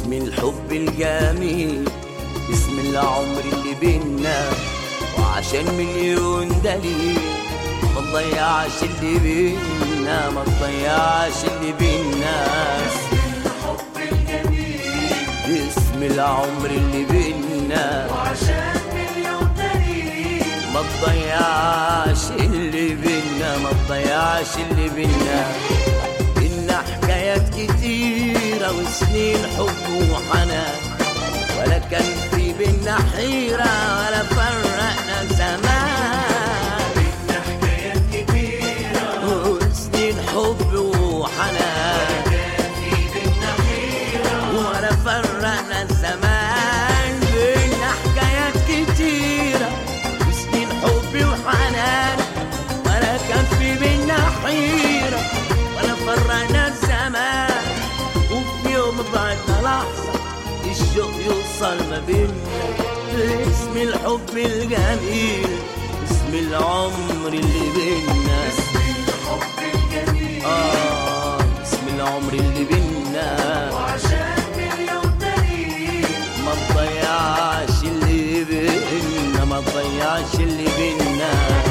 اسم الحب الجميل اسم العمر اللي بينا وعشان مليون دليل ما تضيعش اللي بينا ما تضيعش اللي بينا الحب الجميل اسم العمر اللي بينا وعشان مليون دليل ما تضيعش اللي بينا ما تضيعش اللي بينا بينا حكايات كتيرة وسنين حب وحنان ولا كان في بينا حيرة ولا فرقنا زمان بينا حكايات كتيرة وسنين حب وحنان كان في بينا حيرة ولا فرقنا الزمان بينا حكايات كتيرة وسنين حب وحنان ولا كان في بينا حيرة ولا فرقنا الزمان وفي يوم بعدنا لحظة الشوق يوصل ما بينا اسم الحب الجميل اسم العمر اللي بينا الحب الجميل آه اسم العمر اللي بينا وعشان مليون دليل ما تضيعش اللي بينا ما تضيعش اللي بينا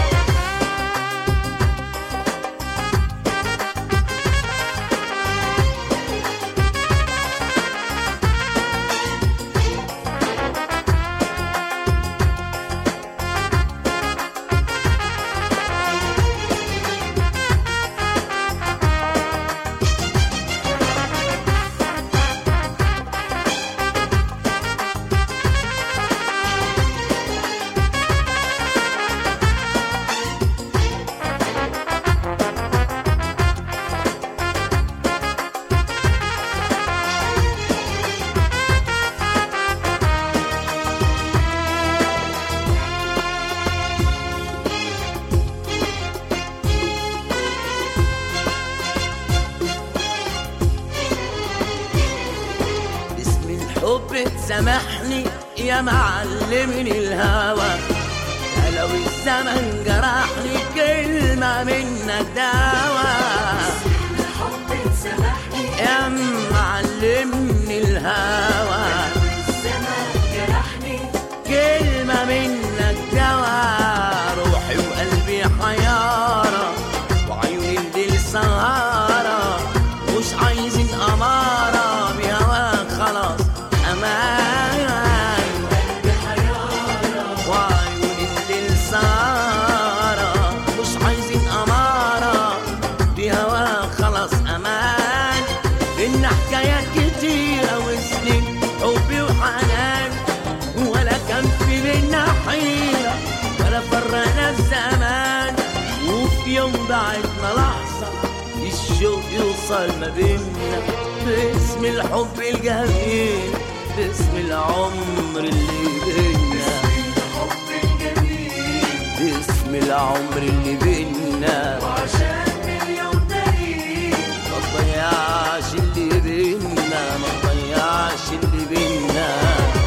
اسم الحب تسامحني يا معلمني الهوى يا لو الزمن جرحني كلمة منك دواء الحب تسامحني يا معلمني الهوى الزمان جرحني كلمة منك دواء روحي وقلبي حيارة وعيوني الليل سهارة مش عايزين أمارة بهواك خلاص أمان قلبي حيارة وعيوني الليل سهارة مش عايزين أمارة بهواك خلاص أمان إن حكايات كتيرة وسنين حب وحنان ولا كان في بينا حيرة ولا فرقنا الزمان وفي يوم بعدنا لحظة الشوق يوصل ما بينا باسم الحب الجميل باسم العمر اللي بينا الحب الجميل باسم العمر اللي بينا وعشان مليون دليل ما تضيعش اللي بينا ما تضيعش اللي بينا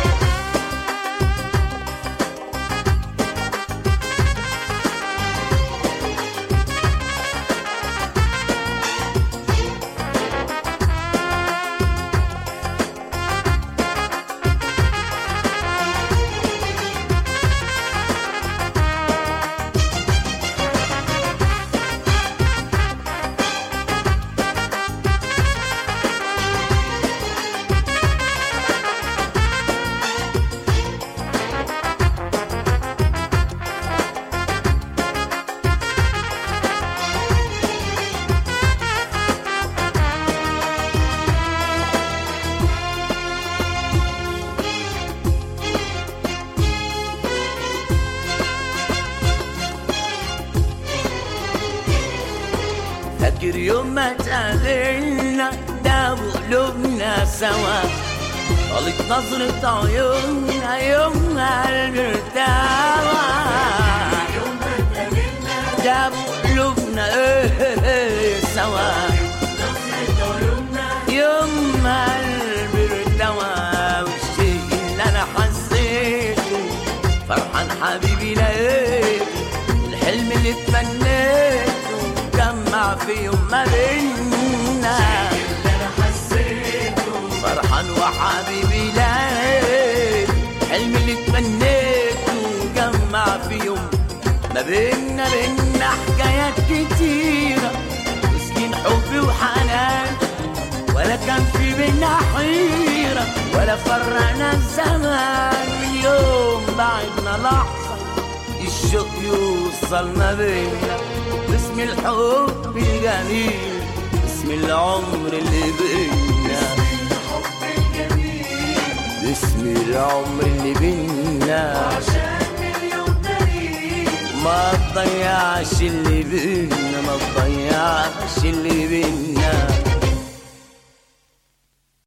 فاكر يوم ما تقابلنا ده قلوبنا سوا طالت نظرة عيوننا يومها قلبي ارتوى يوم ما اتقابلنا ده قلوبنا ايه سوا نظرة عيوننا يوم ما قلبي ارتوى والشيء اللي انا حسيته فرحان حبيبي لقيته الحلم اللي اتمنيته جمع في يوم ما بينا اللي انا حسيته فرحان وحبيبي حبيبي ليل حلم اللي تمنيته جمع في يوم ما بينا بينا حكايات كتيرة مسكين حب وحنان ولا كان في بينا حيرة ولا فرقنا الزمان من يوم بعدنا لحظة الشوق يوصل ما بينا باسم الحب الجميل باسم العمر اللي بينا الحب الجميل باسم العمر اللي بينا عشان مليون دليل ما تضيعش اللي بينا ما تضيعش اللي بينا